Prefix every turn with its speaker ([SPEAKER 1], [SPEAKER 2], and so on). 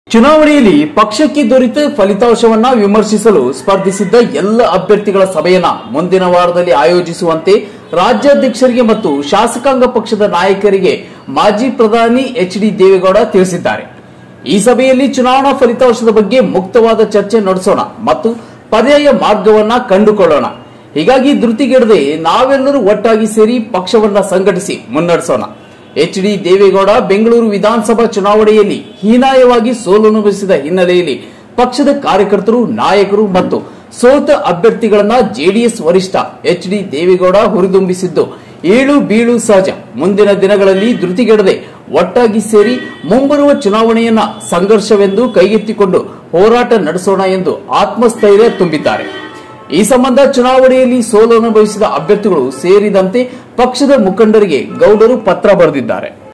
[SPEAKER 1] ಚುನಾವಣೆಯಲ್ಲಿ ಪಕ್ಷಕ್ಕೆ ದೊರೆತ ಫಲಿತಾಂಶವನ್ನ ವಿಮರ್ಶಿಸಲು ಸ್ಪರ್ಧಿಸಿದ್ದ ಎಲ್ಲ ಅಭ್ಯರ್ಥಿಗಳ ಸಭೆಯನ್ನ ಮುಂದಿನ ವಾರದಲ್ಲಿ ಆಯೋಜಿಸುವಂತೆ ರಾಜ್ಯಾಧ್ಯಕ್ಷರಿಗೆ ಮತ್ತು ಶಾಸಕಾಂಗ ಪಕ್ಷದ ನಾಯಕರಿಗೆ ಮಾಜಿ ಪ್ರಧಾನಿ ಎಚ್ ಡಿ ದೇವೇಗೌಡ ತಿಳಿಸಿದ್ದಾರೆ ಈ ಸಭೆಯಲ್ಲಿ ಚುನಾವಣಾ ಫಲಿತಾಂಶದ ಬಗ್ಗೆ ಮುಕ್ತವಾದ ಚರ್ಚೆ ನಡೆಸೋಣ ಮತ್ತು ಪರ್ಯಾಯ ಮಾರ್ಗವನ್ನ ಕಂಡುಕೊಳ್ಳೋಣ ಹೀಗಾಗಿ ಧೃತಿಗೆಡದೆ ನಾವೆಲ್ಲರೂ ಒಟ್ಟಾಗಿ ಸೇರಿ ಪಕ್ಷವನ್ನ ಸಂಘಟಿಸಿ ಮುನ್ನಡೆಸೋಣ ಎಚ್ ಡಿ ದೇವೇಗೌಡ ಬೆಂಗಳೂರು ವಿಧಾನಸಭಾ ಚುನಾವಣೆಯಲ್ಲಿ ಹೀನಾಯವಾಗಿ ಸೋಲನುಭವಿಸಿದ ಹಿನ್ನೆಲೆಯಲ್ಲಿ ಪಕ್ಷದ ಕಾರ್ಯಕರ್ತರು ನಾಯಕರು ಮತ್ತು ಸೋತ ಅಭ್ಯರ್ಥಿಗಳನ್ನ ಜೆಡಿಎಸ್ ವರಿಷ್ಠ ಎಚ್ ಡಿ ದೇವೇಗೌಡ ಹುರಿದುಂಬಿಸಿದ್ದು ಏಳು ಬೀಳು ಸಹಜ ಮುಂದಿನ ದಿನಗಳಲ್ಲಿ ಧೃತಿಗೆಡದೆ ಒಟ್ಟಾಗಿ ಸೇರಿ ಮುಂಬರುವ ಚುನಾವಣೆಯನ್ನ ಸಂಘರ್ಷವೆಂದು ಕೈಗೆತ್ತಿಕೊಂಡು ಹೋರಾಟ ನಡೆಸೋಣ ಎಂದು ಆತ್ಮಸ್ಥೈರ್ಯ ತುಂಬಿದ್ದಾರೆ ಈ ಸಂಬಂಧ ಚುನಾವಣೆಯಲ್ಲಿ ಸೋಲು ಅನುಭವಿಸಿದ ಅಭ್ಯರ್ಥಿಗಳು ಸೇರಿದಂತೆ ಪಕ್ಷದ ಮುಖಂಡರಿಗೆ ಗೌಡರು ಪತ್ರ ಬರೆದಿದ್ದಾರೆ